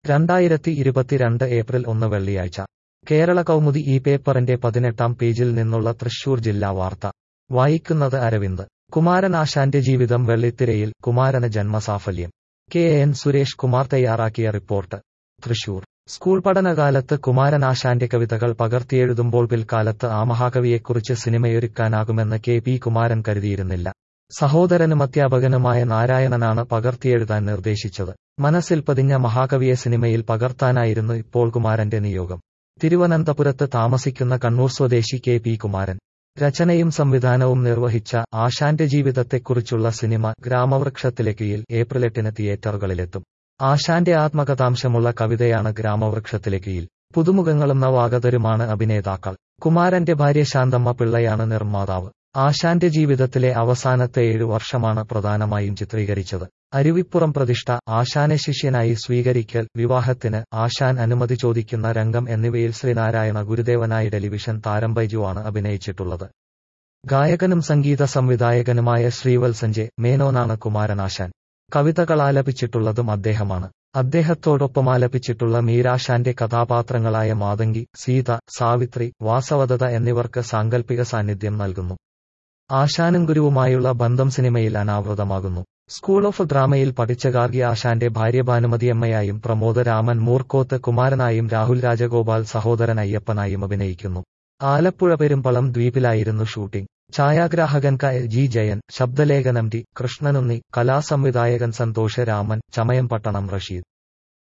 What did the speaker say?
രണ്ടായിരത്തി ഇരുപത്തിരണ്ട് ഏപ്രിൽ ഒന്ന് വെള്ളിയാഴ്ച കേരള കൗമുദി ഈ പേപ്പറിന്റെ പതിനെട്ടാം പേജിൽ നിന്നുള്ള തൃശൂർ ജില്ലാ വാർത്ത വായിക്കുന്നത് അരവിന്ദ് കുമാരനാശാന്റെ ജീവിതം വെള്ളിത്തിരയിൽ കുമാരന് ജന്മസാഫല്യം കെ എൻ സുരേഷ് കുമാർ തയ്യാറാക്കിയ റിപ്പോർട്ട് തൃശൂർ സ്കൂൾ പഠനകാലത്ത് കുമാരനാശാന്റെ കവിതകൾ പകർത്തിയെഴുതുമ്പോൾ പിൽക്കാലത്ത് ആ മഹാകവിയെക്കുറിച്ച് സിനിമയൊരുക്കാനാകുമെന്ന് കെ പി കുമാരൻ കരുതിയിരുന്നില്ല സഹോദരനും അധ്യാപകനുമായ നാരായണനാണ് പകർത്തിയെഴുതാൻ നിർദ്ദേശിച്ചത് മനസ്സിൽ പതിഞ്ഞ മഹാകവിയെ സിനിമയിൽ പകർത്താനായിരുന്നു ഇപ്പോൾ കുമാരന്റെ നിയോഗം തിരുവനന്തപുരത്ത് താമസിക്കുന്ന കണ്ണൂർ സ്വദേശി കെ പി കുമാരൻ രചനയും സംവിധാനവും നിർവഹിച്ച ആശാന്റെ ജീവിതത്തെക്കുറിച്ചുള്ള സിനിമ ഗ്രാമവൃക്ഷത്തിലെ കീഴിൽ ഏപ്രിൽ എട്ടിന് തിയേറ്ററുകളിലെത്തും ആശാന്റെ ആത്മകഥാംശമുള്ള കവിതയാണ് ഗ്രാമവൃക്ഷത്തിലെ കീഴിൽ പുതുമുഖങ്ങളും നവാഗതരുമാണ് അഭിനേതാക്കൾ കുമാരന്റെ ഭാര്യ ശാന്തമ്മ പിള്ളയാണ് നിർമ്മാതാവ് ആശാന്റെ ജീവിതത്തിലെ അവസാനത്തെ ഏഴു വർഷമാണ് പ്രധാനമായും ചിത്രീകരിച്ചത് അരുവിപ്പുറം പ്രതിഷ്ഠ ആശാനെ ശിഷ്യനായി സ്വീകരിക്കൽ വിവാഹത്തിന് ആശാൻ അനുമതി ചോദിക്കുന്ന രംഗം എന്നിവയിൽ ശ്രീനാരായണ ഗുരുദേവനായി ടെലിവിഷൻ താരം ബൈജുവാണ് അഭിനയിച്ചിട്ടുള്ളത് ഗായകനും സംഗീത സംവിധായകനുമായ ശ്രീവത്സഞ്ജെ മേനോനാണ് കുമാരനാശാൻ കവിതകൾ ആലപിച്ചിട്ടുള്ളതും അദ്ദേഹമാണ് അദ്ദേഹത്തോടൊപ്പം ആലപിച്ചിട്ടുള്ള മീരാശാന്റെ കഥാപാത്രങ്ങളായ മാതങ്കി സീത സാവിത്രി വാസവദത എന്നിവർക്ക് സാങ്കല്പിക സാന്നിധ്യം നൽകുന്നു ആശാനും ഗുരുവുമായുള്ള ബന്ധം സിനിമയിൽ അനാവൃതമാകുന്നു സ്കൂൾ ഓഫ് ഡ്രാമയിൽ പഠിച്ച ഗാർഗി ആശാന്റെ ഭാര്യ ഭാനുമതിയമ്മയായും പ്രമോദ രാമൻ മൂർക്കോത്ത് കുമാരനായും രാഹുൽ രാജഗോപാൽ സഹോദരൻ അയ്യപ്പനായും അഭിനയിക്കുന്നു ആലപ്പുഴ പെരുമ്പളം ദ്വീപിലായിരുന്നു ഷൂട്ടിംഗ് ഛായാഗ്രാഹകൻ ക ജി ജയൻ ശബ്ദലേഖനം ടി കൃഷ്ണനുണ്ണി കലാസംവിധായകൻ സന്തോഷ് രാമൻ ചമയം പട്ടണം റഷീദ്